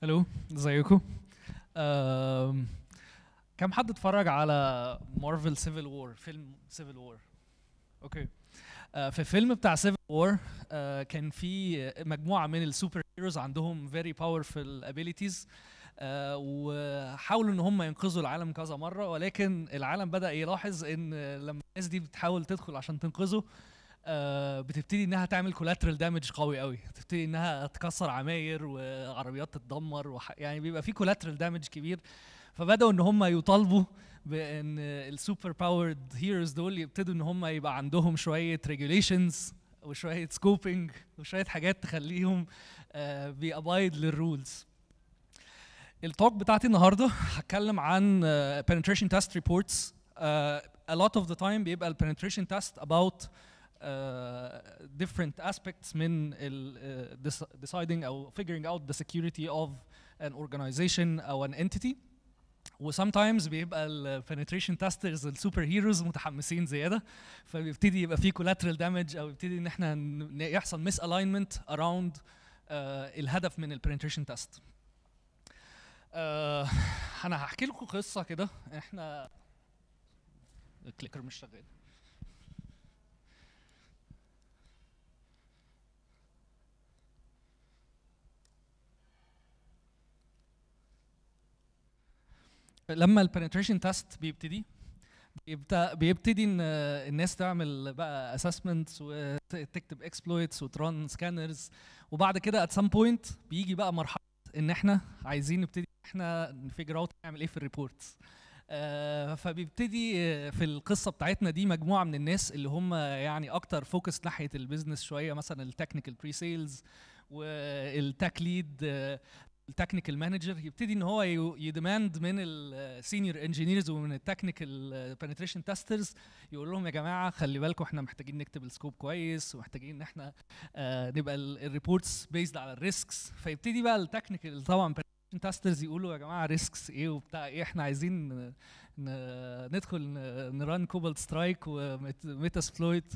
الو ازيكم آم، كم حد اتفرج على مارفل سيفل وور فيلم سيفل وور اوكي آه، في الفيلم بتاع سيفل وور كان في مجموعه من السوبر هيروز عندهم فيري باورفul ابيليتيز وحاولوا ان هم ينقذوا العالم كذا مره ولكن العالم بدا يلاحظ ان لما الناس دي بتحاول تدخل عشان تنقذه آه، بتبتدي انها تعمل كولاترال دامج قوي قوي بتبتدي انها تكسر عماير وعربيات تتدمر وح... يعني بيبقى في كولاترال دامج كبير فبداوا ان هم يطالبوا بان السوبر باورد هيروز دول يبتدوا ان هم يبقى عندهم شويه ريجوليشنز وشويه سكوبينج وشويه حاجات تخليهم بيابايد للرولز التوك بتاعتي النهارده هتكلم عن uh, penetration test reports uh, a lot of the time بيبقى ال penetration test about uh, different aspects من ال, uh, dec- deciding او figuring out the security of an organization او an entity و sometimes بيبقى ال penetration testers السوبر هيروز متحمسين زياده فبيبتدي يبقى في collateral damage او يبتدي ان احنا ن- يحصل misalignment around uh, الهدف من ال penetration test. آه انا هحكي لكم قصه كده احنا الكليكر مش شغال لما البنتريشن تيست بيبتدي بيبدا بيبتدي ان الناس تعمل بقى اسسمنتس وتكتب اكسبلويتس وتران سكانرز وبعد كده ات سام بوينت بيجي بقى مرحله ان احنا عايزين نبتدي احنا نفيجر اوت نعمل ايه في الريبورتس آه فبيبتدي آه، في القصه بتاعتنا دي مجموعه من الناس اللي هم يعني اكتر فوكس ناحيه البيزنس شويه مثلا التكنيكال بري سيلز والتك ليد التكنيكال مانجر يبتدي ان هو يديماند من السينيور انجينيرز ومن التكنيكال بنتريشن تيسترز يقول لهم يا جماعه خلي بالكم احنا محتاجين نكتب السكوب كويس ومحتاجين ان احنا آه نبقى الريبورتس بيزد على الريسكس فيبتدي بقى التكنيكال طبعا تاسترز يقولوا يا جماعه ريسكس ايه وبتاع ايه احنا عايزين ن- ن- ندخل ن- نران كوبالت سترايك وميتا سبلويت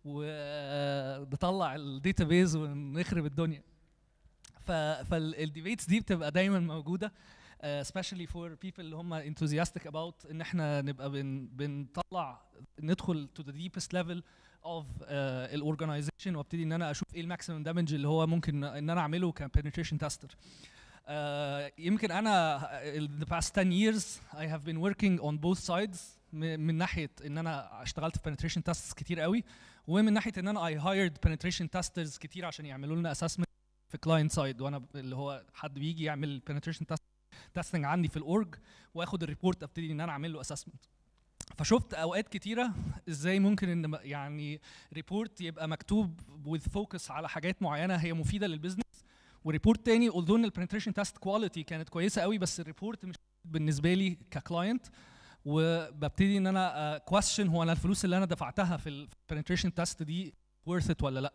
ونطلع الداتابيز ونخرب الدنيا فالديبيتس دي بتبقى دايما موجوده uh, especially for people اللي هم enthusiastic about ان احنا نبقى بن بنطلع ندخل to the deepest level of uh, الاورجنايزيشن وابتدي ان انا اشوف ايه الماكسيمم دامج اللي هو ممكن ان انا اعمله كبنتريشن تيستر Uh, يمكن انا in the past 10 years I have been working on both sides م- من ناحيه ان انا اشتغلت في penetration tests كتير قوي ومن ناحيه ان انا I hired penetration testers كتير عشان يعملوا لنا assessment في client side وانا ب- اللي هو حد بيجي يعمل penetration test testing عندي في الاورج واخد الريبورت ابتدي ان انا اعمل له assessment فشفت اوقات كتيره ازاي ممكن ان م- يعني ريبورت يبقى مكتوب with focus على حاجات معينه هي مفيده للبيزنس وريبورت تاني although ان البنتريشن تيست كواليتي كانت كويسه قوي بس الريبورت مش بالنسبه لي ككلاينت وببتدي ان انا كويستشن هو انا الفلوس اللي انا دفعتها في البنتريشن تيست دي worth it ولا لا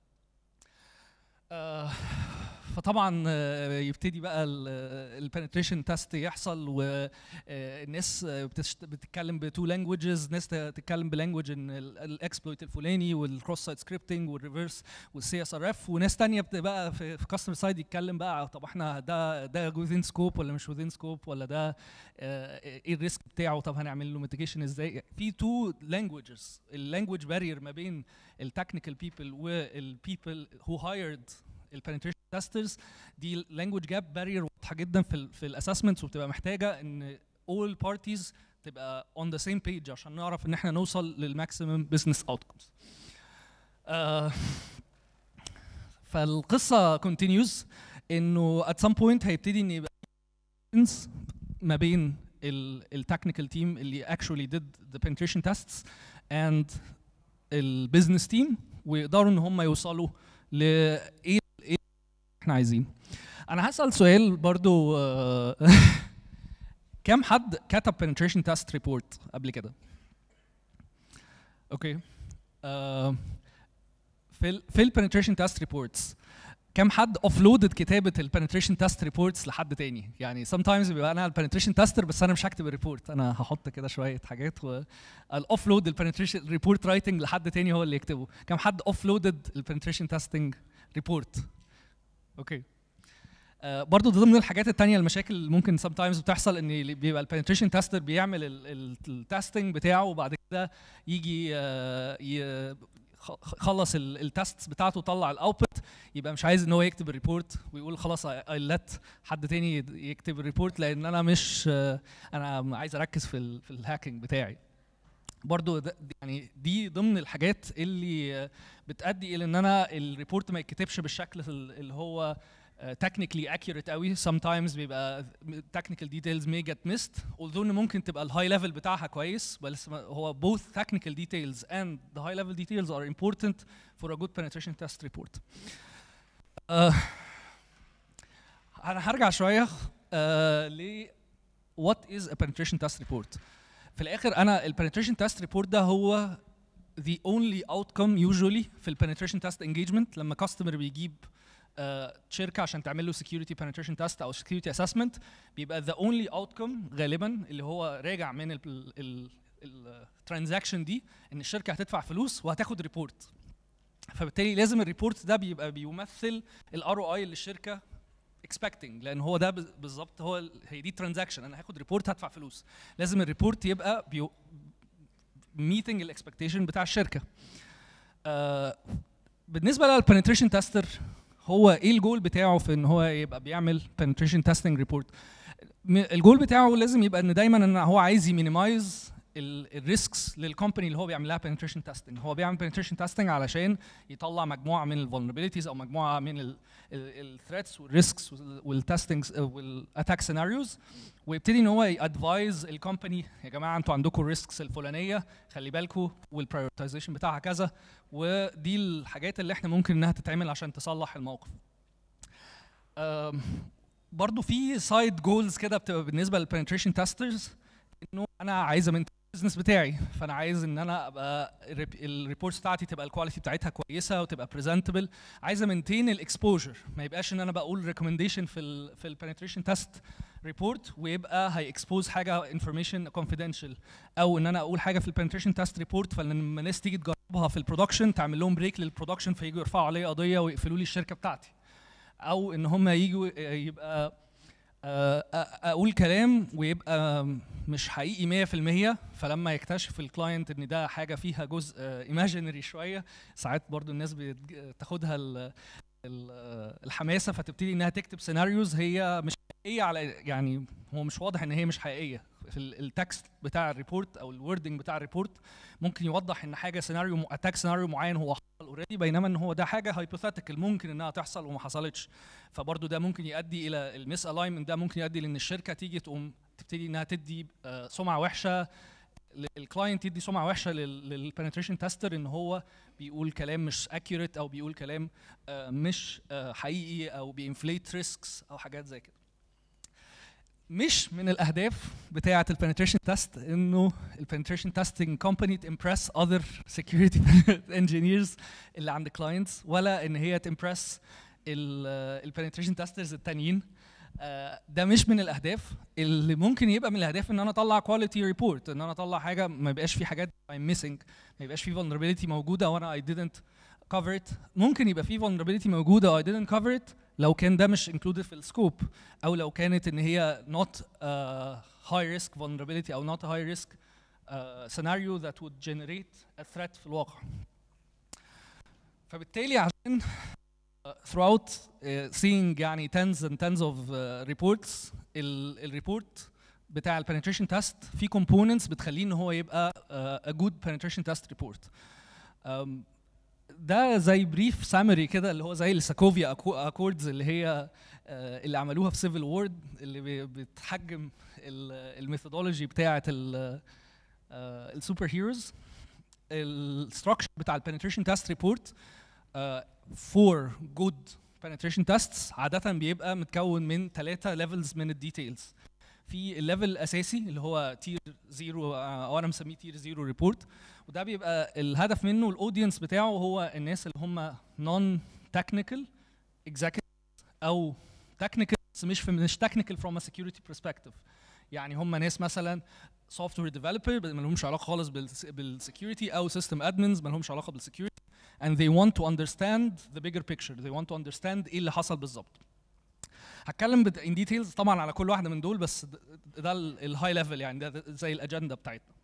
آه، فطبعا آه، يبتدي بقى البنتريشن تيست يحصل والناس بتتكلم بتو لانجوجز ناس تتكلم بلانجوج ان الاكسبلويت الفلاني والكروس سايد سكريبتنج والريفرس والسي اس ار اف وناس تانية بتبقى في في كاستمر سايد يتكلم بقى طب احنا ده ده within سكوب ولا مش within سكوب ولا ده آه، ايه الريسك بتاعه طب هنعمل له ميتيجيشن ازاي في تو لانجوجز اللانجوج بارير ما بين التكنيكال بيبل والبيبل هو هايرد البنتريشن تيسترز دي لانجوج جاب بارير واضحه جدا في ال في الاسسمنتس وبتبقى محتاجه ان all parties تبقى on the same page عشان نعرف ان احنا نوصل للماكسيمم بزنس اوتكمز فالقصه continues انه at some point هيبتدي ان يبقى difference ما بين التكنيكال تيم اللي actually did the penetration tests and البيزنس تيم ويقدروا ان هم يوصلوا لايه ايه احنا عايزين انا هسال سؤال برضو آه، كم حد كتب penetration test report قبل كده اوكي آه، في ال في البنتريشن تيست ريبورتس كم حد اوفلودد كتابه البنتريشن تيست ريبورتس لحد تاني يعني sometimes بيبقى انا البنتريشن تيستر بس انا مش هكتب الريبورت انا هحط كده شويه حاجات والاوفلود البنتريشن ريبورت رايتنج لحد تاني هو اللي يكتبه كم حد اوفلودد البنتريشن تيستنج ريبورت اوكي آه، برضو ده ضمن الحاجات التانية المشاكل اللي ممكن سام تايمز بتحصل ان اللي بيبقى البنتريشن تيستر بيعمل التستنج بتاعه وبعد كده يجي آه، ي- خ- خلص التست بتاعته طلع الاوتبوت يبقى مش عايز ان هو يكتب الريبورت ويقول خلاص اي لت حد تاني يد- يكتب الريبورت لان انا مش آه، انا عايز اركز في ال في الهاكينج بتاعي برضو ده يعني دي ضمن الحاجات اللي آه، بتؤدي الى ان انا الريبورت ما يتكتبش بالشكل ال- اللي هو uh, technically accurate قوي sometimes بيبقى technical details may get missed although ان ممكن تبقى الهاي ليفل بتاعها كويس بس ما- هو both technical details and the high level details are important for a good penetration test report. Uh, انا هرجع شويه uh, ل what is a penetration test report. في الاخر انا ال penetration test report ده هو the only outcome usually في ال penetration test engagement لما customer بيجيب آه، شركه عشان تعمل له security penetration test او security assessment بيبقى the only outcome غالبا اللي هو راجع من ال ال الترانزاكشن دي ان الشركه هتدفع فلوس وهتاخد ريبورت فبالتالي لازم الريبورت ده بيبقى بيمثل الار او اي اللي الشركه expecting لان هو ده بز- بالظبط هو ال- هي دي ترانزاكشن انا هاخد ريبورت هدفع فلوس لازم الريبورت يبقى بيو meeting الاكسبكتيشن بتاع الشركه آه بالنسبه للبنتريشن تيستر هو ايه الجول بتاعه في ان هو يبقى بيعمل penetration testing report م- الجول بتاعه لازم يبقى ان دايما ان هو عايز يمينيمايز الريسكس للكومباني اللي هو بيعمل لها penetration testing هو بيعمل penetration testing علشان يطلع مجموعه من الفولنربيلتيز او مجموعه من الثريتس والريسكس والتستنجز والاتاك سيناريوز ويبتدي ان هو يادفايز الكومباني يا جماعه انتوا عندكم الريسكس الفلانيه خلي بالكم والبرايورتيزيشن بتاعها كذا ودي الحاجات اللي احنا ممكن انها تتعمل عشان تصلح الموقف أم، برضو في سايد جولز كده بتبقى بالنسبه للبنتريشن تيسترز انه انا عايز امنتين البيزنس بتاعي فانا عايز ان انا ابقى الريبورتس بتاعتي تبقى الكواليتي بتاعتها كويسه وتبقى بريزنتبل عايز امنتين الاكسبوجر ما يبقاش ان انا بقول ريكومنديشن في ال في البنتريشن تيست ريبورت ويبقى هي اكسبوز حاجه انفورميشن كونفيدنشال او ان انا اقول حاجه في البنتريشن تيست ريبورت فلما الناس تيجي تجربها في البرودكشن تعمل لهم بريك للبرودكشن فييجوا يرفعوا عليا قضيه ويقفلوا لي الشركه بتاعتي او ان هم يجوا يبقى آه، أ- اقول كلام ويبقى مش حقيقي 100% فلما يكتشف الكلاينت ان ده حاجه فيها جزء ايماجينري شويه ساعات برضو الناس بتاخدها ال- ال- الحماسه فتبتدي انها تكتب سيناريوز هي مش حقيقيه على يعني هو مش واضح ان هي مش حقيقيه في ال- التكست بتاع الريبورت او الوردنج بتاع الريبورت ممكن يوضح ان حاجه سيناريو اتاك سيناريو معين هو حصل اوريدي بينما ان هو ده حاجه هايبوثيتيكال ممكن انها تحصل وما حصلتش فبرضه ده ممكن يؤدي الى الميس الاينمنت ده ممكن يؤدي لان الشركه تيجي تقوم تبتدي انها تدي آه، سمعه وحشه الكلاينت يدي سمعه وحشه للبنتريشن تيستر ان هو بيقول كلام مش اكيوريت او بيقول كلام آه، مش آه، حقيقي او بينفليت ريسكس او حاجات زي كده مش من الاهداف بتاعه البنتريشن تيست انه البنتريشن تيستنج كومباني تمبرس اذر سكيورتي انجينيرز اللي عند كلاينتس ولا ان هي تمبرس البنتريشن تيسترز التانيين آه، ده مش من الاهداف اللي ممكن يبقى من الاهداف ان انا اطلع كواليتي ريبورت ان انا اطلع حاجه ما يبقاش في حاجات I'm missing ما يبقاش في vulnerability موجوده وانا I didn't cover it ممكن يبقى في vulnerability موجوده و I didn't cover it لو كان ده مش included في السكوب او لو كانت ان هي not uh, high risk vulnerability او not a high risk uh, scenario that would generate a threat في الواقع فبالتالي عشان uh, throughout uh, seeing يعني tens and tens of uh, reports ال- الريبورت بتاع البنتريشن تيست في components بتخليه ان هو يبقى uh, a good penetration test report um, ده زي بريف سامري كده اللي هو زي الساكوفيا اكوردز اللي هي آه، اللي عملوها في سيفل وورد اللي بي- بتحجم الميثودولوجي بتاعه السوبر هيروز الستراكشر بتاع البنتريشن تيست ريبورت فور جود penetration tests عادة بيبقى متكون من ثلاثة ليفلز من الديتيلز في الليفل الاساسي اللي هو تير زيرو او انا مسميه تير زيرو ريبورت وده بيبقى الهدف منه الاودينس بتاعه هو الناس اللي هم نون تكنيكال اكزيكتيف او تكنيكال بس مش في مش تكنيكال فروم ا سكيورتي برسبكتيف يعني هم ناس مثلا سوفت وير ديفلوبر ما لهمش علاقه خالص بالسكيورتي او سيستم ادمنز ما لهمش علاقه بالسكيورتي and they want to understand the bigger picture they want to understand ايه اللي حصل بالظبط هتكلم ان ديتيلز طبعا على كل واحده من دول بس ده- ده الهاي ليفل يعني ده ده زي الاجنده بتاعتنا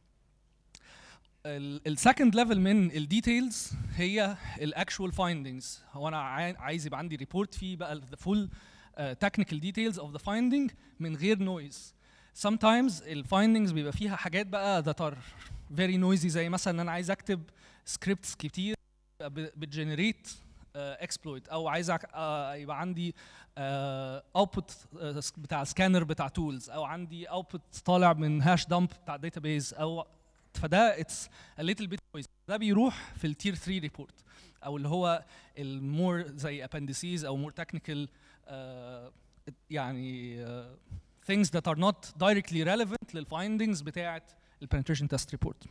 السكند ليفل من الديتيلز هي الاكشوال فايندنجز هو انا عاي- عايز يبقى عندي ريبورت فيه بقى the full uh, technical details of the finding من غير noise sometimes الفايندنجز بيبقى فيها حاجات بقى that are very noisy زي مثلا ان انا عايز اكتب سكريبتس كتير بتجنريت اكسبلويت او عايز أك- آه، يبقى عندي اوتبوت بتاع سكانر بتاع تولز او عندي اوتبوت طالع من هاش دامب بتاع داتابيز او فده اتس a little bit noisy ده بيروح في التير 3 ريبورت او اللي هو المور زي appendices او more technical uh, يعني uh, things that are not directly relevant للفايندنجز بتاعه البنتريشن تيست ريبورت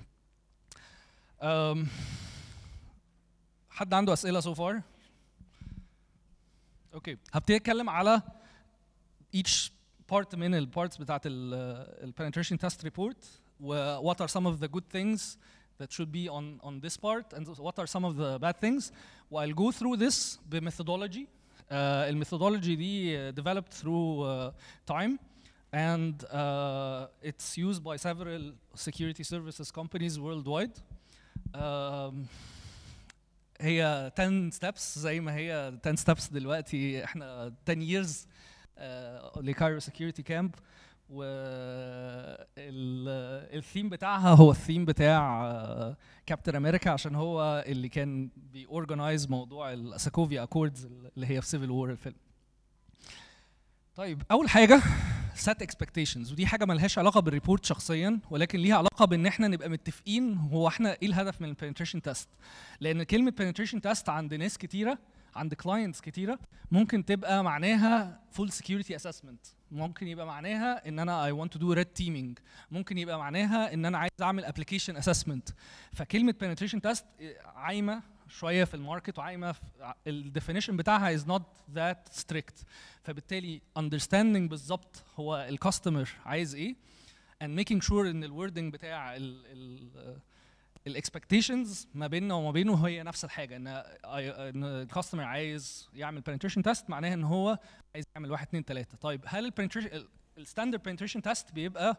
حد عنده اسئله so far اوكي هبتدي اتكلم على each part من البارتس بتاعت ال penetration test report و what are some of the good things that should be on on this part and what are some of the bad things I'll go through this بميثودولوجي uh, الميثودولوجي دي uh, developed through uh, time and uh, it's used by several security services companies worldwide um, هي 10 steps زي ما هي 10 steps دلوقتي احنا 10 years uh, لكايرو سكيورتي كامب والثيم بتاعها هو الثيم بتاع كابتن امريكا عشان هو اللي كان بيورجنايز موضوع الساكوفيا اكوردز اللي هي في سيفل وور الفيلم طيب اول حاجه set expectations ودي حاجه ملهاش علاقه بالريبورت شخصيا ولكن ليها علاقه بان احنا نبقى متفقين هو احنا ايه الهدف من البنتريشن تيست لان كلمه penetration تيست عند ناس كتيره عند كلاينتس كتيره ممكن تبقى معناها full security assessment ممكن يبقى معناها ان انا I want to do red teaming ممكن يبقى معناها ان انا عايز اعمل application assessment فكلمه penetration test عايمه شويه في الماركت وعايمه في الديفينيشن بتاعها is not that strict فبالتالي understanding بالظبط هو الكاستمر عايز ايه and making sure ان الوردنج بتاع ال ال الاكسبكتيشنز ما بيننا وما بينه هي نفس الحاجه ان ان الكاستمر عايز يعمل penetration تيست معناها ان هو عايز يعمل واحد اتنين تلاته طيب هل البنتريشن الستاندرد penetration تيست بيبقى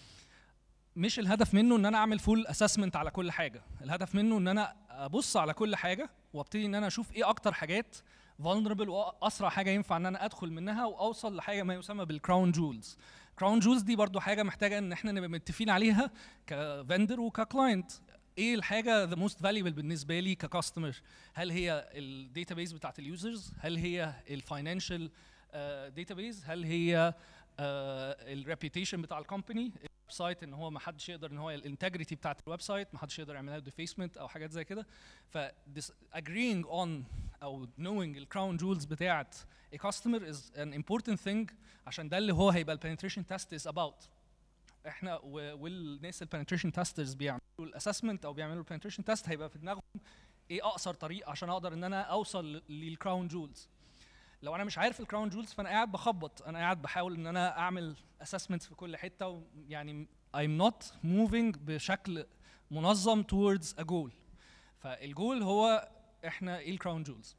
مش الهدف منه ان انا اعمل فول اسسمنت على كل حاجه الهدف منه ان انا ابص على كل حاجه وابتدي ان انا اشوف ايه اكتر حاجات vulnerable واسرع حاجه ينفع ان انا ادخل منها واوصل لحاجه ما يسمى بالكراون جولز كراون جولز دي برضو حاجه محتاجه ان احنا نبقى متفقين عليها كفندر وككلاينت ايه الحاجه ذا موست فاليبل بالنسبه لي ككاستمر هل هي الداتابيز بتاعت اليوزرز هل هي الفاينانشال داتابيز هل هي الريبيوتيشن بتاع الكومباني الويب سايت ان هو ما حدش يقدر ان هو الانتجريتي بتاعت الويب سايت ما حدش يقدر يعمل لها ديفيسمنت او حاجات زي كده ف this agreeing on او knowing الكراون جولز بتاعت a customer is an important thing عشان ده اللي هو هيبقى البنتريشن تيست is about احنا و- والناس البنتريشن تيسترز بيعملوا الاسسمنت او بيعملوا البنتريشن تيست هيبقى في دماغهم ايه اقصر طريق عشان اقدر ان انا اوصل للكراون جولز لو انا مش عارف الكراون جولز فانا قاعد بخبط انا قاعد بحاول ان انا اعمل اسسمنت في كل حته يعني I'm not moving بشكل منظم towards a goal فالجول هو احنا ايه الكراون جولز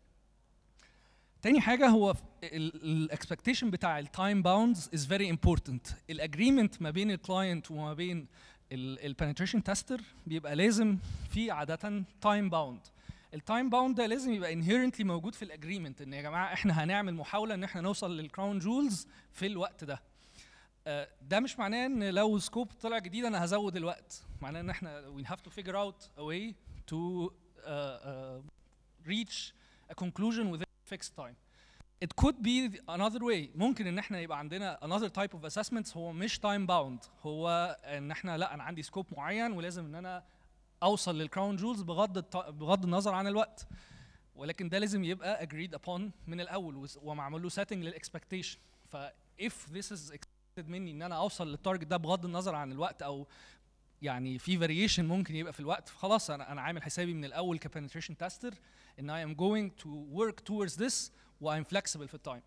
تاني حاجة هو الاكسبكتيشن بتاع التايم باوندز از فيري امبورتنت الاجريمنت ما بين الكلاينت وما بين البنتريشن تيستر بيبقى لازم في عادة تايم باوند التايم باوند ده لازم يبقى انهيرنتلي موجود في الاجريمنت ان يا جماعه احنا هنعمل محاوله ان احنا نوصل للكراون جولز في الوقت ده آه، ده مش معناه ان لو سكوب طلع جديد انا هزود الوقت معناه ان احنا we have to figure out a way to uh, uh, reach a conclusion within a fixed time it could be the- another way ممكن ان احنا يبقى عندنا another type of assessments هو مش time bound هو ان احنا لا انا عندي سكوب معين ولازم ان انا اوصل للكراون جولز بغض الط- بغض النظر عن الوقت ولكن ده لازم يبقى agreed upon من الاول وس- ومعمول له setting للاكسبكتيشن ف if this is expected مني ان انا اوصل للتارجت ده بغض النظر عن الوقت او يعني في فاريشن ممكن يبقى في الوقت خلاص انا انا عامل حسابي من الاول كبنتريشن تيستر ان I am going to work towards this و I'm flexible في التايم.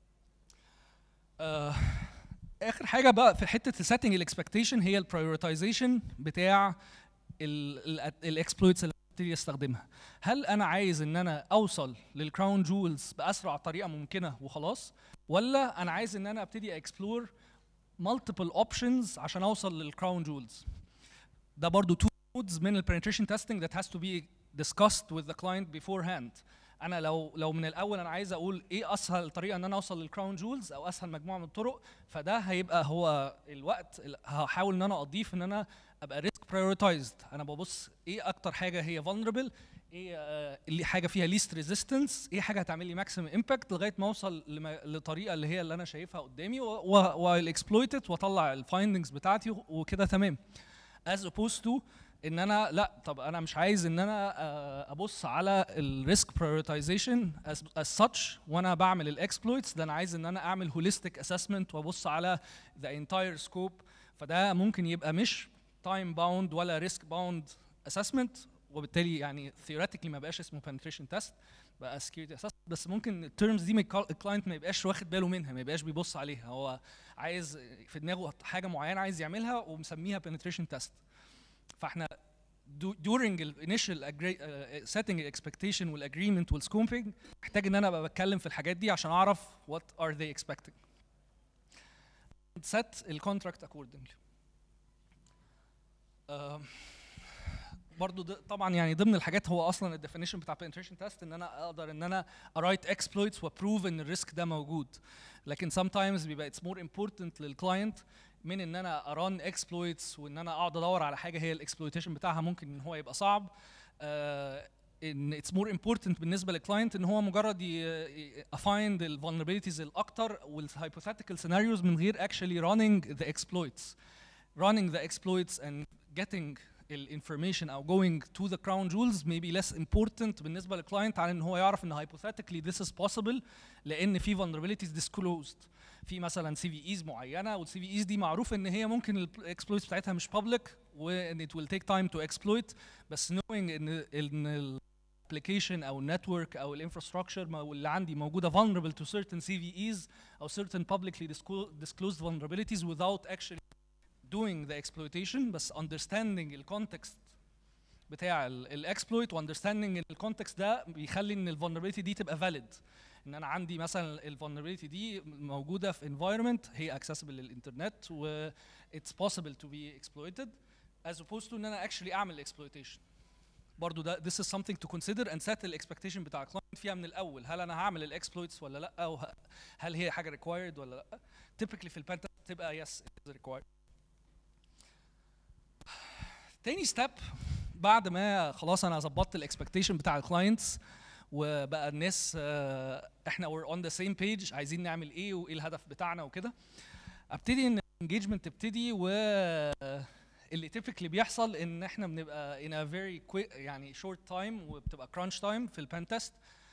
آه اخر حاجه بقى في حته setting الاكسبكتيشن هي البرايورتيزيشن بتاع الاكسبلويتس اللي ابتدي استخدمها هل انا عايز ان انا اوصل للكراون جولز باسرع طريقه ممكنه وخلاص ولا انا عايز ان انا ابتدي اكسبلور multiple options عشان اوصل للكراون جولز ده برضو two modes من ال penetration testing that has to be discussed with the client beforehand انا لو لو من الاول انا عايز اقول ايه اسهل طريقه ان انا اوصل للكراون جولز او اسهل مجموعه من الطرق فده هيبقى هو الوقت اللي هحاول ان انا اضيف ان انا ابقى ريسك برايورتايزد انا ببص ايه اكتر حاجه هي vulnerable ايه آه، اللي حاجه فيها least resistance ايه حاجه هتعمل لي maximum impact لغايه ما اوصل لما- لطريقه اللي هي اللي انا شايفها قدامي والاكسبلويت واطلع الفايندنجز بتاعتي وكده تمام as opposed to ان انا لا طب انا مش عايز ان انا آه، ابص على الريسك prioritization as, as such وانا بعمل الاكسبلويتس ده انا عايز ان انا اعمل holistic assessment وابص على the entire scope فده ممكن يبقى مش time bound ولا risk bound assessment وبالتالي يعني theoretically ما بقاش اسمه penetration test بقى security assessment بس ممكن الترمز دي الكلاينت ما يبقاش واخد باله منها ما يبقاش بيبص عليها هو عايز في دماغه حاجه معينه عايز يعملها ومسميها penetration test فاحنا do- during ال initial agree, uh, setting ال expectation وال agreement وال scoping محتاج ان انا ابقى بتكلم في الحاجات دي عشان اعرف what are they expecting set ال contract accordingly uh, برضو ده طبعا يعني ضمن الحاجات هو اصلا الديفينيشن بتاع penetration test ان انا اقدر ان انا ارايت exploits وابروف ان الريسك ده موجود لكن sometimes بيبقى it's more important للكلاينت من ان انا اران exploits وان انا اقعد ادور على حاجه هي الاكسبلويتيشن بتاعها ممكن ان هو يبقى صعب آه، ان اتس مور امبورتنت بالنسبه للكلاينت ان هو مجرد افايند الفولنربيلتيز الاكتر والهايبوثيتيكال سيناريوز من غير actually running the exploits running the exploits and getting الانفورميشن او going to the crown jewels may be less important بالنسبه للكلاينت عن ان هو يعرف ان hypothetically this is possible لان في vulnerabilities disclosed في مثلا سي في ايز معينه والسي في ايز دي معروف ان هي ممكن الاكسبلويتس بتاعتها مش public وان it will take time to exploit بس knowing ان ان الابلكيشن او النتورك او الانفراستراكشر اللي عندي موجوده vulnerable to certain CVEs او certain publicly disclo- disclosed vulnerabilities without actually doing the exploitation بس understanding الكونتكست بتاع الاكسبلويت واندرستاندنج الكونتكست ده بيخلي ان الفولنربيلتي دي تبقى valid ان انا عندي مثلا الفولنربيلتي دي موجوده في environment هي accessible للانترنت و it's possible to be exploited as opposed to ان انا actually اعمل exploitation برضو ده this is something to consider and set الاكسبكتيشن بتاع الكلاينت فيها من الاول هل انا هعمل الاكسبلويتس ولا لا او ه- هل هي حاجه required ولا لا typically في البان تبقى yes it is required تاني ستيب بعد ما خلاص انا ظبطت الاكسبكتيشن بتاع الكلاينتس وبقى الناس آه، احنا we're on the same page عايزين نعمل ايه وايه الهدف بتاعنا وكده ابتدي ان الانجيجمنت تبتدي و اللي typically بيحصل ان احنا بنبقى in a very quick يعني short time وبتبقى crunch time في البان تيست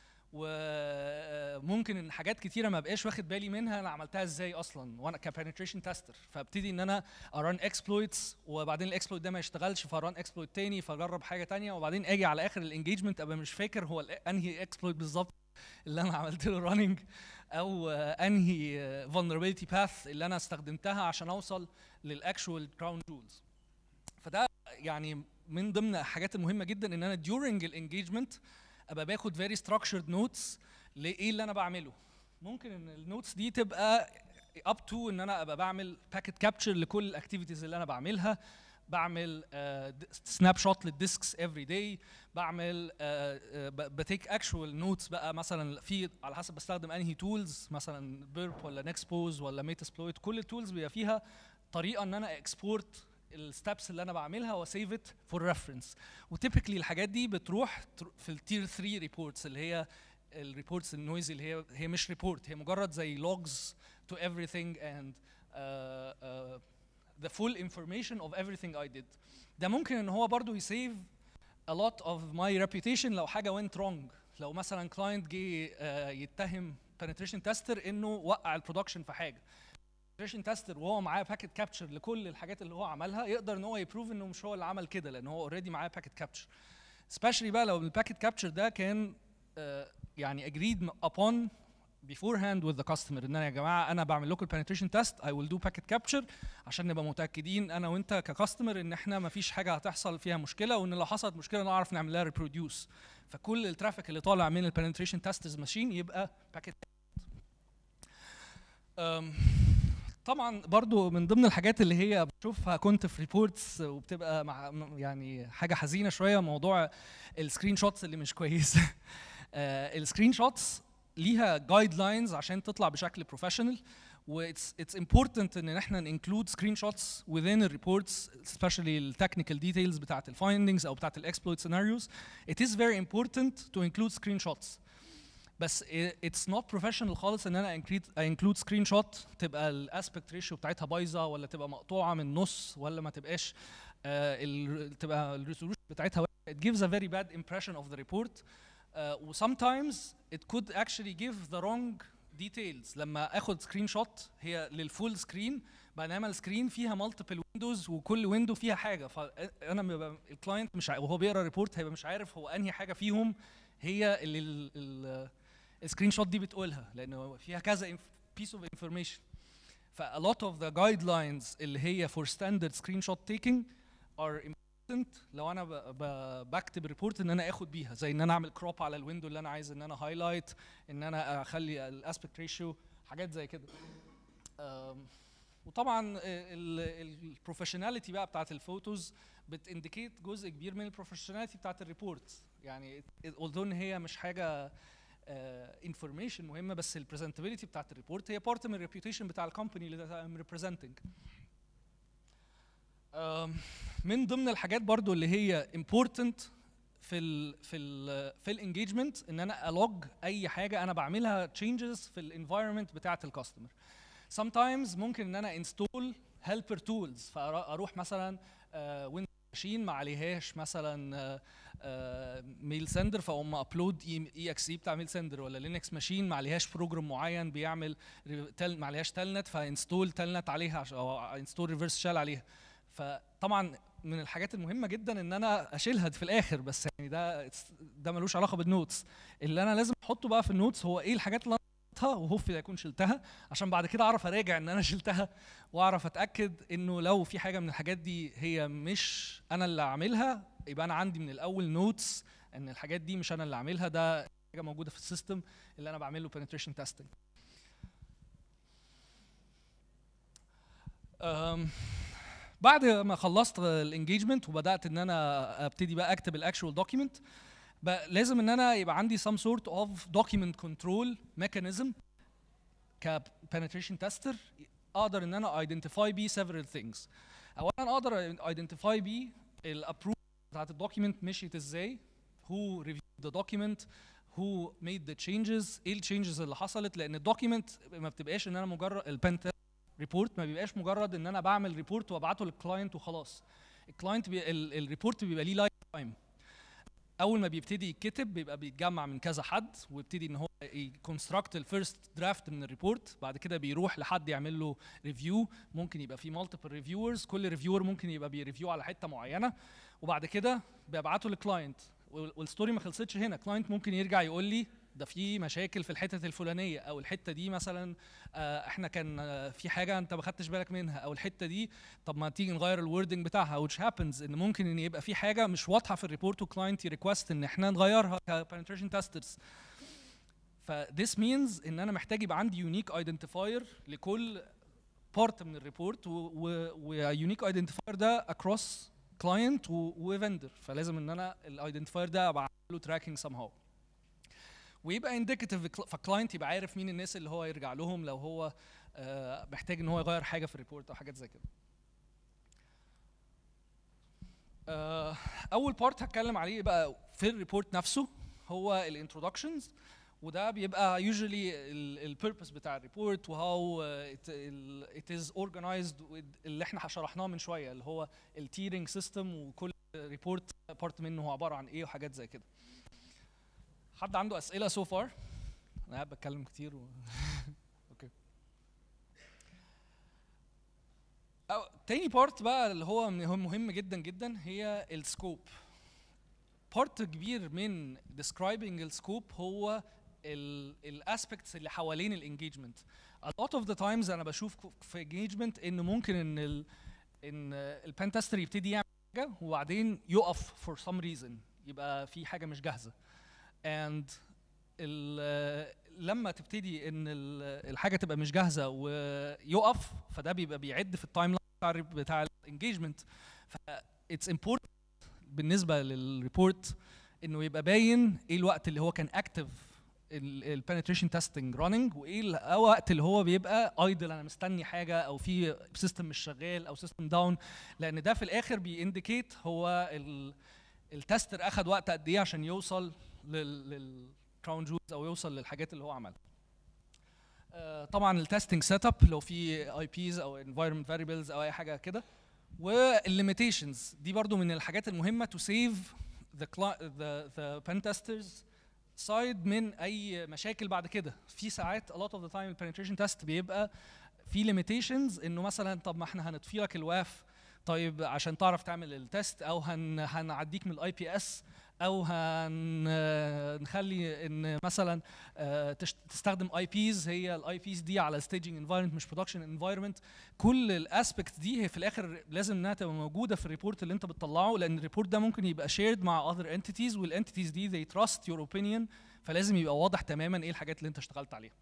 وممكن ان حاجات كتيره ما بقاش واخد بالي منها انا عملتها ازاي اصلا وانا كبنتريشن تيستر فابتدي ان انا اران اكسبلويتس وبعدين الاكسبلويت ده ما يشتغلش فاران اكسبلويت تاني فاجرب حاجه تانية وبعدين اجي على اخر الانجيجمنت ابقى مش فاكر هو ال- انهي اكسبلويت بالظبط اللي انا عملت له راننج او آه، انهي vulnerability باث اللي انا استخدمتها عشان اوصل للاكشوال كراون جولز فده يعني من ضمن الحاجات المهمه جدا ان انا during الانجيجمنت ابقى باخد very structured notes لايه اللي انا بعمله ممكن ان النوتس دي تبقى up to ان انا ابقى بعمل باكيت كابتشر لكل الاكتيفيتيز اللي انا بعملها بعمل سناب شوت للديسكس افري داي بعمل بتيك اكشوال نوتس بقى مثلا في على حسب بستخدم انهي تولز مثلا بيرب ولا نكسبوز ولا ميتاسبلويت كل التولز بيبقى فيها طريقه ان انا اكسبورت الستبس اللي انا بعملها وسيف ات فور ريفرنس وتيبيكلي الحاجات دي بتروح تر- في التير 3 ريبورتس اللي هي الريبورتس النويزي اللي هي هي مش ريبورت هي مجرد زي logs to everything and uh, uh, the full information of everything I did ده ممكن ان هو برضو يسيف a lot of my reputation لو حاجه went wrong لو مثلا client جه uh, يتهم penetration tester انه وقع البرودكشن في حاجه penetration tester وهو معاه باكيت كابتشر لكل الحاجات اللي هو عملها يقدر ان هو يبروف انه مش هو اللي عمل كده لان هو اوريدي معاه باكيت كابتشر especially بقى لو الباكيت كابتشر ده كان آه، يعني agreed upon beforehand with the customer ان انا يا جماعه انا بعمل لكم البنتريشن تيست I will do packet capture عشان نبقى متاكدين انا وانت ككاستمر ان احنا ما فيش حاجه هتحصل فيها مشكله وان لو حصلت مشكله نعرف نعمل لها ريبروديوس فكل الترافيك اللي طالع من البنتريشن تيست ماشين يبقى باكيت طبعا برضو من ضمن الحاجات اللي هي بشوفها كنت في ريبورتس وبتبقى مع يعني حاجه حزينه شويه موضوع السكرين شوتس اللي مش كويسه السكرين شوتس ليها جايد لاينز عشان تطلع بشكل بروفيشنال واتس اتس امبورتنت ان احنا انكلود سكرين شوتس within الريبورتس especially التكنيكال ديتيلز بتاعت الفايندنجز او بتاعت الاكسبلويت سيناريوز it is very important to include screen shots بس اتس نوت بروفيشنال خالص ان انا انكلود سكرين شوت تبقى الاسبكت ريشيو بتاعتها بايظه ولا تبقى مقطوعه من نص ولا ما تبقاش آه ال- تبقى الريزولوشن بتاعتها وحشة. it gives a very bad impression of the report uh, و sometimes it could actually give the wrong details لما اخد سكرين شوت هي للفول سكرين بينما السكرين فيها مالتيبل ويندوز وكل ويندو فيها حاجه فانا ببقى الكلاينت مش ع- وهو بيقرا ريبورت هيبقى مش عارف هو انهي حاجه فيهم هي اللي ال- ال- السكرين شوت دي بتقولها لانه فيها كذا piece of information ف a lot of the guidelines اللي هي for standard screenshot taking are important لو انا ب ب بكتب ريبورت ان انا اخد بيها زي ان انا اعمل كروب على الويندو اللي انا عايز ان انا هايلايت ان انا اخلي الاسبكت ريشيو حاجات زي كده أم، وطبعا البروفيشناليتي بقى بتاعت الفوتوز بتindicate جزء كبير من البروفيشناليتي بتاعت الريبورت يعني although ان هي مش حاجه انفورميشن مهمه بس البرزنتابيلتي بتاعت الريبورت هي بارت من الريبيوتيشن بتاع الكومباني اللي I'm representing أم، من ضمن الحاجات برضو اللي هي important في ال في ال في الانجيجمنت ان انا الوج اي حاجه انا بعملها changes في الانفايرمنت بتاعه الكاستمر sometimes ممكن ان انا انستول هيلبر تولز فاروح مثلا ويندوز ماشين ما عليهاش مثلا ميل سندر فاقوم ابلود اي اكس اي بتاع ميل سندر ولا لينكس ماشين ما عليهاش بروجرام معين بيعمل ري- تل ما عليهاش تلنت فانستول تلنت عليها عش- او انستول ريفرس شال عليها فطبعا من الحاجات المهمه جدا ان انا اشيلها في الاخر بس يعني ده ده ملوش علاقه بالنوتس اللي انا لازم احطه بقى في النوتس هو ايه الحاجات اللي انا حطيتها وهوفي اكون شلتها عشان بعد كده اعرف اراجع ان انا شلتها واعرف اتاكد انه لو في حاجه من الحاجات دي هي مش انا اللي عاملها يبقى انا عندي من الاول نوتس ان الحاجات دي مش انا اللي عاملها ده حاجه موجوده في السيستم اللي انا بعمل له penetration testing أم، بعد ما خلصت الانجيجمنت وبدات ان انا ابتدي بقى اكتب الاكشوال دوكيمنت بقى لازم ان انا يبقى عندي some sort of document control mechanism ك penetration tester اقدر ان انا identify بيه several things اولا اقدر identify بيه الابروف بتاعت الدوكيمنت مشيت ازاي who reviewed the document who made the changes ايه التشينجز اللي حصلت لان الدوكيمنت ما بتبقاش ان انا مجرد البنت ريبورت ما بيبقاش مجرد ان انا بعمل ريبورت وابعته للكلاينت وخلاص الكلاينت بي الريبورت بيبقى ليه لايف تايم اول ما بيبتدي يتكتب بيبقى بيتجمع من كذا حد ويبتدي ان هو يكونستراكت الفيرست درافت من الريبورت بعد كده بيروح لحد يعمل له ريفيو ممكن يبقى في مالتيبل ريفيورز كل ريفيور ممكن يبقى بيريفيو على حته معينه وبعد كده ببعته للكلاينت والستوري ما خلصتش هنا كلاينت ممكن يرجع يقول لي ده في مشاكل في الحته الفلانيه او الحته دي مثلا آه، احنا كان آه، في حاجه انت ما خدتش بالك منها او الحته دي طب ما تيجي نغير الوردنج بتاعها which happens ان ممكن ان يبقى في حاجه مش واضحه في الريبورت وكلاينت ريكوست ان احنا نغيرها كبنتريشن تيسترز ف this means ان انا محتاج يبقى عندي يونيك ايدنتيفاير لكل بارت من الريبورت ويونيك ايدنتيفاير ده across كلاينت وفندر فلازم ان انا الايدنتيفاير ده ابقى عامل له تراكنج somehow ويبقى انديكاتيف فالكلاينت يبقى عارف مين الناس اللي هو يرجع لهم لو هو آه، محتاج ان هو يغير حاجه في الريبورت او حاجات زي كده آه، اول بارت هتكلم عليه بقى في الريبورت نفسه هو الانترودكشنز وده بيبقى usually البيربس بتاع الريبورت وهاو ات از اورجنايزد اللي احنا شرحناه من شويه اللي هو التيرنج سيستم وكل ريبورت بارت منه هو عباره عن ايه وحاجات زي كده حد عنده اسئله سو فار انا قاعد بتكلم كتير و... اوكي أو تاني بارت بقى اللي هو مهم مهم جدا جدا هي السكوب بارت كبير من describing السكوب هو الاسبكتس اللي حوالين الانجيجمنت a lot of the times انا بشوف في engagement ان ممكن ان ال ان البان تيستر يبتدي يعمل حاجه وبعدين يقف for some reason يبقى في حاجه مش جاهزه and ال لما تبتدي ان ال- الحاجه تبقى مش جاهزه ويقف فده بيبقى بيعد في التايم لاين بتاع بتاع الانجيجمنت ف اتس important بالنسبه للريبورت انه يبقى باين ايه الوقت اللي هو كان اكتف البنتريشن تيستنج راننج وايه الوقت اللي هو بيبقى ايدل انا مستني حاجه او في سيستم مش شغال او سيستم داون لان ده في الاخر بينديكيت هو ال- التستر اخد وقت قد ايه عشان يوصل للكراون جولز او يوصل للحاجات اللي هو عملها آه، طبعا التستنج سيت اب لو في اي بيز او environment variables او اي حاجه كده والليميتيشنز دي برضو من الحاجات المهمه to save the cli- the the pen testers side من اي مشاكل بعد كده في ساعات a lot of the time ال penetration test بيبقى في limitations انه مثلا طب ما احنا هنطفي لك الواف طيب عشان تعرف تعمل التست او هن هنعديك من الاي بي اس او هنخلي ان مثلا آه، تش- تستخدم اي بيز هي الاي بيز دي على staging environment مش production environment كل الاسبكت دي هي في الاخر لازم انها تبقى موجوده في الريبورت اللي انت بتطلعه لان الريبورت ده ممكن يبقى shared مع other entities والentities دي they trust your opinion فلازم يبقى واضح تماما ايه الحاجات اللي انت اشتغلت عليها.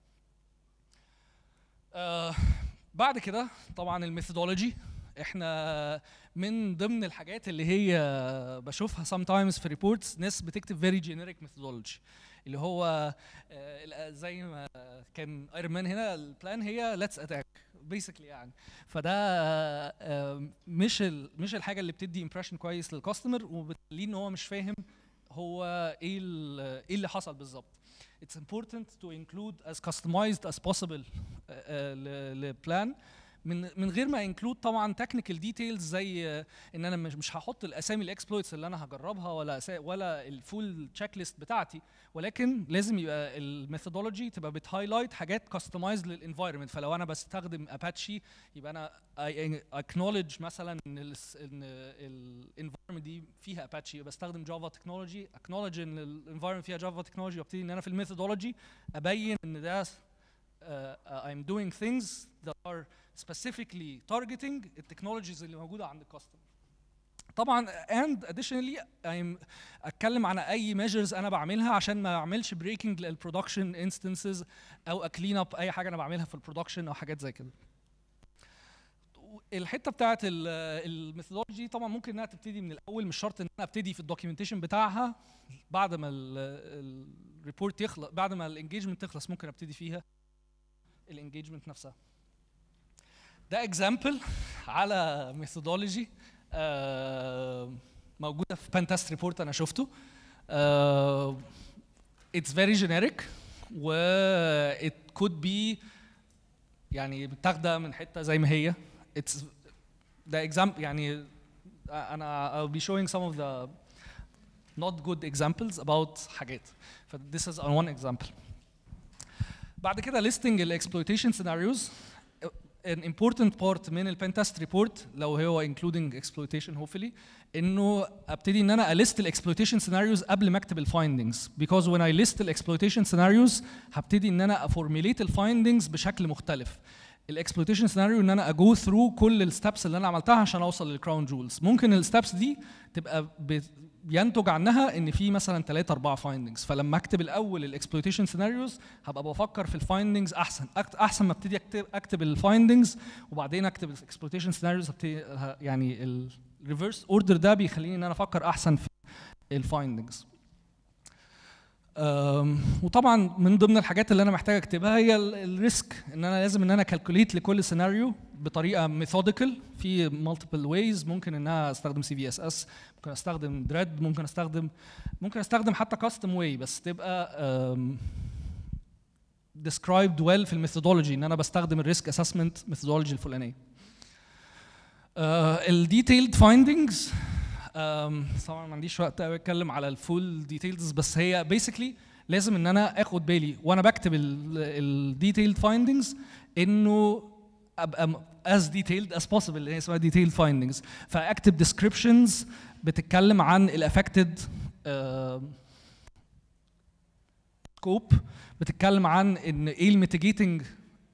آه بعد كده طبعا الميثودولوجي احنا من ضمن الحاجات اللي هي بشوفها sometimes في ريبورتس ناس بتكتب very generic methodology اللي هو آه، زي ما كان ايرون مان هنا البلان هي let's attack بيسكلي يعني فده آه، مش ال- مش الحاجه اللي بتدي امبريشن كويس للكاستمر وبتخليه ان هو مش فاهم هو ايه ال- ايه اللي حصل بالظبط it's important to include as customized as possible لبلان من من غير ما انكلود طبعا تكنيكال ديتيلز زي آه، ان انا مش مش هحط الاسامي الاكسبلويتس اللي انا هجربها ولا أسا- ولا الفول تشيك ليست بتاعتي ولكن لازم يبقى الميثودولوجي تبقى بتهايلايت حاجات كاستمايز للانفايرمنت فلو انا بستخدم اباتشي يبقى انا اكنولج مثلا ان الانفايرمنت دي فيها اباتشي بستخدم جافا تكنولوجي اكنولج ان الانفايرمنت فيها جافا تكنولوجي وابتدي ان انا في الميثودولوجي ابين ان ده uh, uh, I'm doing things that are specifically targeting التكنولوجيز اللي موجوده عند الكاستمر طبعا and additionally I'm اتكلم عن اي measures انا بعملها عشان ما اعملش breaking للبرودكشن instances او اكلين اب اي حاجه انا بعملها في البرودكشن او حاجات زي كده الحته بتاعت الميثودولوجي طبعا ممكن انها تبتدي من الاول مش شرط ان انا ابتدي في الدوكيومنتيشن بتاعها بعد ما الريبورت يخلص بعد ما الانجيجمنت تخلص ممكن ابتدي فيها الانجيجمنت نفسها ده اكزامبل على ميثودولوجي موجوده في بانتاست ريبورت انا شفته اتس فيري جينيريك و it could be يعني متاخده من حته زي ما هي اتس ده example يعني انا I'll be showing some of the not good examples about حاجات ف this is one example بعد كده listing ال exploitation scenarios an important part من ال pen test report لو هو including exploitation hopefully انه ابتدي ان انا اليست ال exploitation scenarios قبل ما اكتب ال findings because when I list ال exploitation scenarios هبتدي ان انا افورميليت ال findings بشكل مختلف الاكسبلويتيشن سيناريو ان انا اجو ثرو كل الستبس اللي انا عملتها عشان اوصل للكراون جولز ممكن الستبس دي تبقى ب- ينتج عنها ان في مثلا ثلاثة أربعة فايندنجز فلما اكتب الاول الاكسبلويتيشن سيناريوز هبقى بفكر في الفايندنجز احسن أكت- احسن ما ابتدي اكتب اكتب الفايندنجز وبعدين اكتب الاكسبلويتيشن سيناريوز يعني الريفرس اوردر ده بيخليني ان انا افكر احسن في الفايندنجز أم، وطبعا من ضمن الحاجات اللي انا محتاج اكتبها هي الريسك ان انا لازم ان انا كالكوليت لكل سيناريو بطريقه ميثوديكال في مالتيبل ويز ممكن ان انا استخدم سي في اس اس ممكن استخدم دريد ممكن استخدم ممكن استخدم حتى كاستم واي بس تبقى أم، described well في الميثودولوجي ان انا بستخدم الريسك اسسمنت ميثودولوجي الفلانيه الديتيلد فايندنجز طبعا ما عنديش وقت قوي اتكلم على الفول ديتيلز بس هي بيسكلي لازم ان انا اخد بالي وانا بكتب الديتيلد فايندنجز انه ابقى م- as detailed as possible اللي هي اسمها detailed findings فاكتب descriptions بتتكلم عن الافكتد سكوب بتتكلم عن ان ايه الميتيجيتنج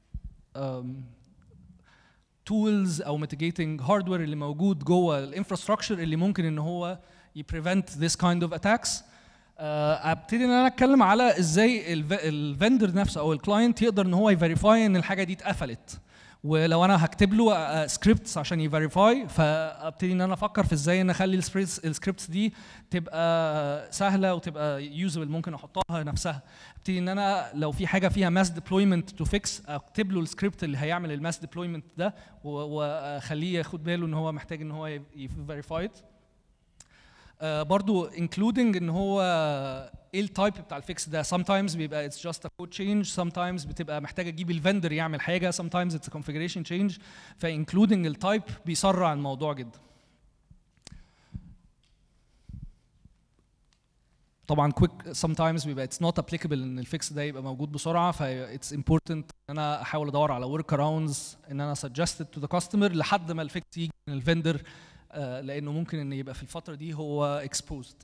تولز او ميتيجيتنج هاردوير اللي موجود جوه الانفراستراكشر اللي ممكن ان هو يبريفنت ذيس كايند اوف اتاكس ابتدي ان انا اتكلم على ازاي الفندر نفسه او الكلاينت يقدر ان هو يفيريفاي ان الحاجه دي اتقفلت ولو انا هكتب له سكريبتس عشان يفيريفاي فابتدي ان انا افكر في ازاي ان اخلي السكريبتس دي تبقى سهله وتبقى يوزبل ممكن احطها نفسها ابتدي ان انا لو في حاجه فيها ماس ديبلويمنت تو فيكس اكتب له السكريبت اللي هيعمل الماس ديبلويمنت ده واخليه ياخد باله ان هو محتاج ان هو يفيريفايد آه برضو including ان هو ايه التايب بتاع الفيكس ده sometimes بيبقى it's just a code change sometimes بتبقى محتاج اجيب الفندر يعمل حاجه sometimes it's a configuration change ف including التايب بيسرع الموضوع جدا طبعا quick sometimes بيبقى it's not applicable ان الفيكس ده يبقى موجود بسرعه ف it's important ان انا احاول ادور على work arounds ان انا suggest it to the customer لحد ما الفيكس يجي من الفندر آه لانه ممكن ان يبقى في الفتره دي هو exposed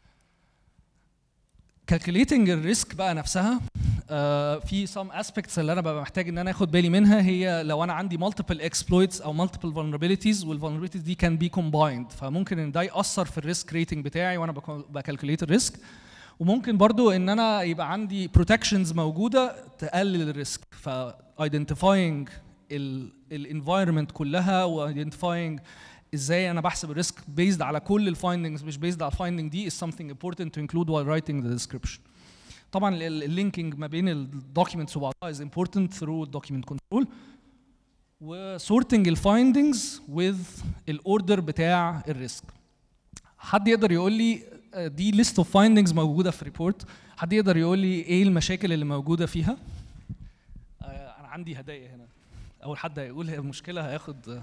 calculating الريسك بقى نفسها uh, في some aspects اللي انا ببقى محتاج ان انا اخد بالي منها هي لو انا عندي multiple exploits او multiple vulnerabilities والvulnerabilities دي can be combined فممكن ان ده ياثر في الريسك ريتنج بتاعي وانا بكالكوليت الريسك وممكن برضو ان انا يبقى عندي protections موجوده تقلل الريسك ف identifying الانفايرمنت كلها و identifying ازاي انا بحسب الريسك بيزد على كل الفايندنجز مش بيزد على الفايندنج دي is something important to include while writing the description طبعا اللينكينج ما بين الدوكيومنتس وبعضها is important through document control وسورتنج الفايندنجز with الاوردر بتاع الريسك حد يقدر يقول لي دي ليست اوف فايندنجز موجوده في ريبورت حد يقدر يقول لي ايه المشاكل اللي موجوده فيها انا عندي هدايا هنا اول حد هيقول هي المشكله هياخد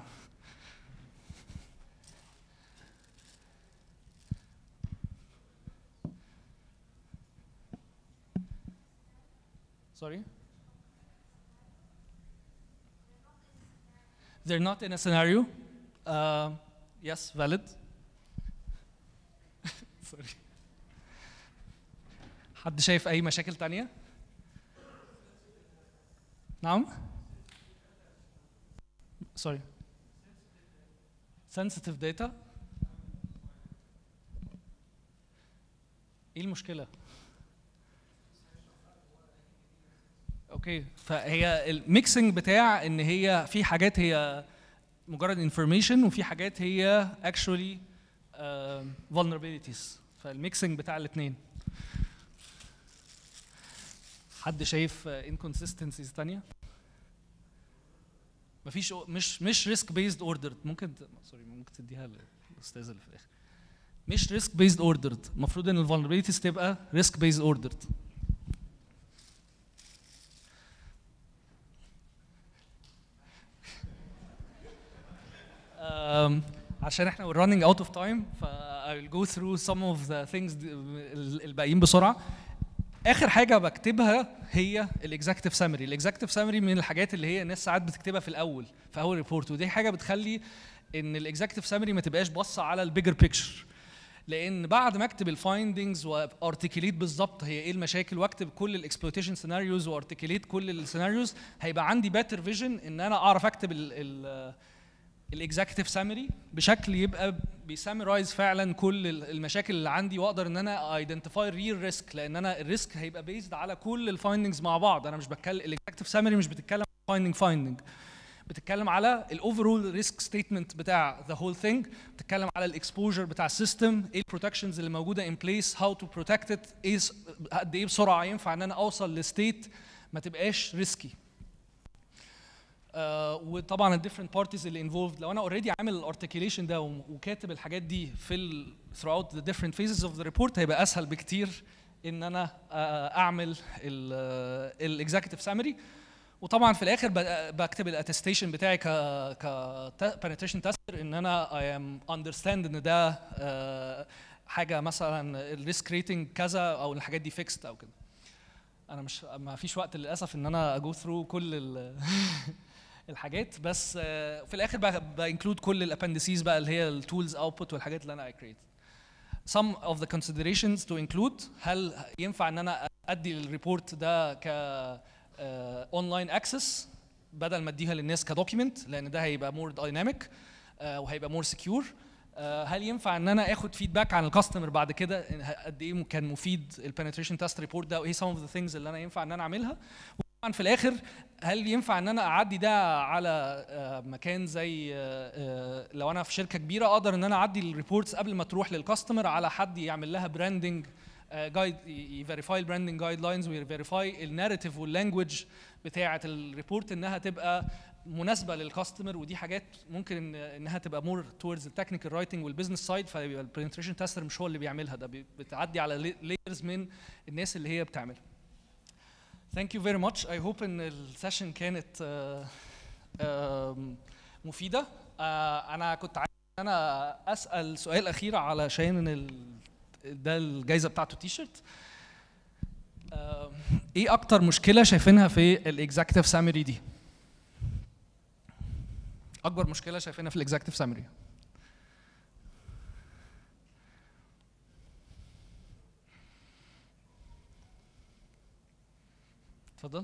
Sorry? They're not in a scenario. Uh, yes, valid. Sorry. حد شايف أي مشاكل تانية؟ نعم؟ Sorry. Sensitive data. ايه المشكلة؟ اوكي فهي الميكسنج بتاع ان هي في حاجات هي مجرد انفورميشن وفي حاجات هي اكشولي vulnerabilities فالميكسنج بتاع الاثنين حد شايف inconsistencies تانية مفيش مش مش ريسك بيزد اوردرد ممكن سوري ممكن تديها للاستاذ اللي في الاخر مش ريسك بيزد اوردرد المفروض ان الفولنربيلتيز تبقى ريسك بيزد اوردرد um, عشان احنا we're running out of time ف I'll go through some of the things الباقيين بسرعه اخر حاجه بكتبها هي الاكزكتيف سامري الاكزكتيف سامري من الحاجات اللي هي الناس ساعات بتكتبها في الاول في اول ريبورت ودي حاجه بتخلي ان الاكزكتيف سامري ما تبقاش باصه على البيجر بيكتشر لان بعد ما اكتب الفايندنجز وارتكليت بالظبط هي ايه المشاكل واكتب كل الاكسبلويتيشن سيناريوز وارتكليت كل السيناريوز هيبقى عندي باتر فيجن ان انا اعرف اكتب ال ال الاكزكتيف سامري بشكل يبقى بيسامرايز فعلا كل المشاكل اللي عندي واقدر ان انا ايدنتيفاي ريل ريسك لان انا الريسك هيبقى بيزد على كل الفايندنجز مع بعض انا مش بتكلم الاكزكتيف سامري مش بتتكلم فايندنج فايندنج بتتكلم على الاوفرول ريسك ستيتمنت بتاع ذا هول ثينج بتتكلم على الاكسبوجر بتاع السيستم ايه البروتكشنز اللي موجوده ان بليس هاو تو بروتكت ات ايه قد ايه بسرعه ينفع ان انا اوصل لستيت ما تبقاش ريسكي آه وطبعا الديفرنت بارتيز اللي انفولد لو انا اوريدي عامل الارتكيليشن ده وكاتب الحاجات دي في ال throughout the different phases of the report هيبقى اسهل بكتير ان انا آه اعمل الاكزيكتيف سامري وطبعا في الاخر بكتب الاتستيشن بتاعي ك ك penetration tester ان انا I am understand ان ده آه حاجه مثلا الريسك ريتنج كذا او الحاجات دي فيكست او كده انا مش ما فيش وقت للاسف ان انا اجو ثرو كل الحاجات بس في الاخر بانكلود كل الابندسيز بقى اللي هي التولز اوتبوت والحاجات اللي انا I create some of the considerations to include هل ينفع ان انا ادي الريبورت ده ك اونلاين اكسس بدل ما اديها للناس كدوكيمنت لان ده هيبقى مور دايناميك وهيبقى مور سكيور هل ينفع ان انا اخد فيدباك عن الكاستمر بعد كده قد ايه كان مفيد البنتريشن تيست ريبورت ده وايه سم اوف ذا ثينجز اللي انا ينفع ان انا اعملها وطبعا في الاخر هل ينفع ان انا اعدي ده على آه، مكان زي آه، آه، لو انا في شركه كبيره اقدر ان انا اعدي الريبورتس قبل ما تروح للكاستمر على حد يعمل لها براندنج جايد يفيريفاي البراندنج جايد لاينز ويفيريفاي الناريتيف واللانجوج بتاعه الريبورت انها تبقى مناسبه للكاستمر ودي حاجات ممكن إن انها تبقى مور توردز التكنيكال رايتنج والبزنس سايد فيبقى البرنتريشن تيستر مش هو اللي بيعملها ده بي- بتعدي على لايرز من الناس اللي هي بتعملها Thank you very much. I hope ان السيشن كانت آه، آم، مفيدة. آه، أنا كنت عايز إن أنا أسأل سؤال أخير علشان إن ال- ده الجايزة بتاعته تي شيرت. إيه أكتر مشكلة شايفينها في الإكزاكتيف سامري دي؟ أكبر مشكلة شايفينها في الإكزاكتيف سامري. اتفضل.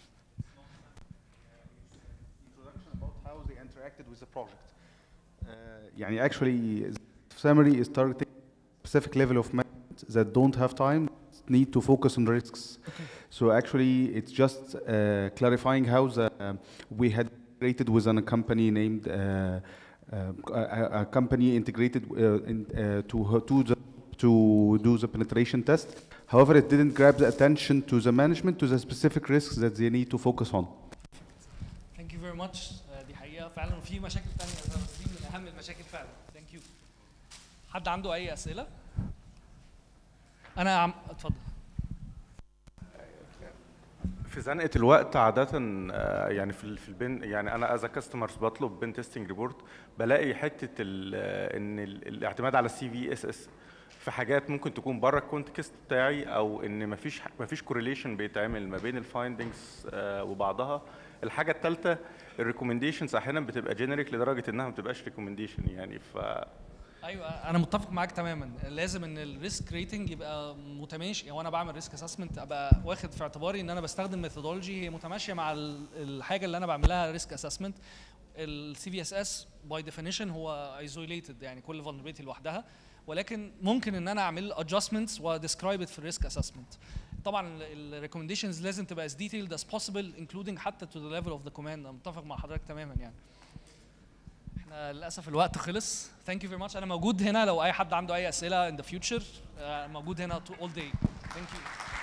introduction about how they interacted with the project. Uh, يعني actually summary is targeting specific level of management that don't have time need to focus on risks. So actually it's just uh, clarifying how the um, we had integrated with a company named uh, uh, a, a company integrated uh, in, uh, to her- to the to do the penetration test. However, it didn't grab the attention to the management to the specific risks that they need to focus on. ثانك يو فيري ماتش دي حقيقه فعلا وفي مشاكل تانية بس دي من اهم المشاكل فعلا ثانك يو حد عنده اي اسئله انا عم اتفضل في زنقه الوقت عاده آه، يعني في ال- في البن يعني انا از كاستمرز بطلب بن تيستنج ريبورت بلاقي حته ال- آه، ان ال- الاعتماد على السي في اس اس في حاجات ممكن تكون بره الكونتكست بتاعي او ان مفيش مفيش كورليشن بيتعمل ما بين الفايندنجز وبعضها الحاجه الثالثه الريكومنديشنز احيانا بتبقى جينيريك لدرجه انها ما بتبقاش ريكومنديشن يعني ف ايوه انا متفق معاك تماما لازم ان الريسك ريتنج يبقى متماشي وانا بعمل ريسك اسسمنت ابقى واخد في اعتباري ان انا بستخدم ميثودولوجي هي متماشيه مع ال- الحاجه اللي انا بعملها ريسك اسسمنت السي في اس اس باي ديفينيشن هو ايزوليتد يعني كل فولنربيلتي لوحدها ولكن ممكن ان انا اعمل ادجستمنتس وادسكرايب في الريسك اسسمنت طبعا الريكومنديشنز لازم تبقى as detailed as possible including حتى to the level of the command انا متفق مع حضرتك تماما يعني احنا للاسف الوقت خلص ثانك يو فيري ماتش انا موجود هنا لو اي حد عنده اي اسئله in the future آه، موجود هنا all day ثانك يو